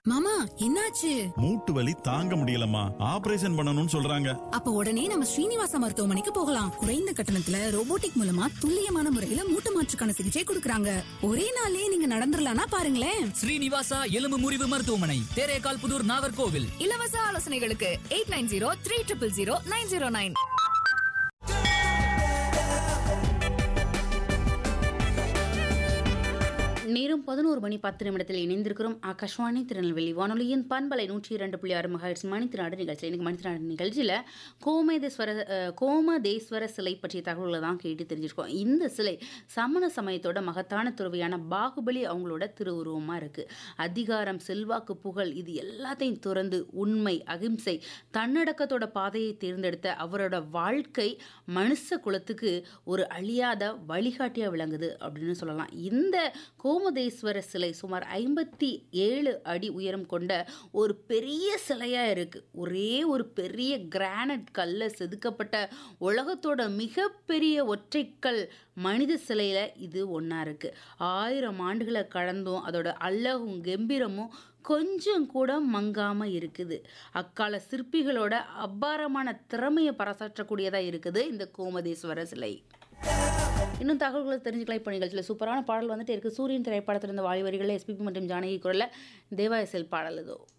மாமா என்னாச்சு மூட்டு வலி தாங்க முடியலம்மா ஆபரேஷன் பண்ணணும்னு சொல்றாங்க அப்ப உடனே நம்ம ஸ்ரீனிவாசா மருத்துவமனைக்கு போகலாம் குறைந்த கட்டணத்துல ரோபோட்டிக் மூலமா துல்லியமான முறையில மூட்டு மாற்றுக்கான சிகிச்சை கொடுக்கறாங்க ஒரே நாள்லயே நீங்க நடந்துடலாம்னா பாருங்களேன் ஸ்ரீனிவாசா எலும்பு முறிவு மருத்துவமனை தேரேகால் புதூர் நாகர்கோவில் இலவச ஆலோசனைகளுக்கு eight nine zero three triple zero nine zero nine நேரம் பதினோரு மணி பத்து நிமிடத்தில் இணைந்திருக்கிறோம் ஆகாஷ்வாணி திருநெல்வேலி வானொலியின் பண்பலை நூற்றி இரண்டு புள்ளி ஆறு மகாட்சி மணித்திராடு நிகழ்ச்சி இன்னைக்கு மணித்திராடு நிகழ்ச்சியில் கோமேதேஸ்வர அஹ், கோமதேஸ்வர சிலை பற்றிய தகவல்களை தான் கேட்டு தெரிஞ்சிருக்கோம் இந்த சிலை சமண சமயத்தோட மகத்தான துறவியான பாகுபலி அவங்களோட திருவுருவமாக இருக்குது அதிகாரம் செல்வாக்கு புகழ் இது எல்லாத்தையும் துறந்து உண்மை அகிம்சை தன்னடக்கத்தோட பாதையை தேர்ந்தெடுத்த அவரோட வாழ்க்கை மனுஷ குலத்துக்கு ஒரு அழியாத வழிகாட்டியாக விளங்குது அப்படின்னு சொல்லலாம் இந்த கோமதேஸ்வர சிலை சுமார் ஐம்பத்தி ஏழு அடி உயரம் கொண்ட ஒரு பெரிய சிலையாக இருக்குது ஒரே ஒரு பெரிய கிரானைட் கல்ல செதுக்கப்பட்ட உலகத்தோட மிகப்பெரிய ஒற்றைக்கல் மனித சிலையில் இது ஒன்றா இருக்குது ஆயிரம் ஆண்டுகளை கடந்தும் அதோட அழகும் கம்பீரமும் கொஞ்சம் கூட மங்காம இருக்குது அக்கால சிற்பிகளோட அபாரமான திறமையை பறைசாற்றக்கூடியதாக இருக்குது இந்த கோமதேஸ்வர சிலை இன்னும் தகவல்களை தெரிஞ்சுக்கலாம் இப்போ நிகழ்ச்சியில் சூப்பரான பாடல் வந்துட்டு இருக்குது சூரியன் திரைப்படத்திலிருந்து வாய் வரிகளில் எஸ்பிபி மற்றும் ஜானகி குரலில் தேவாயசல் பாடல் இதோ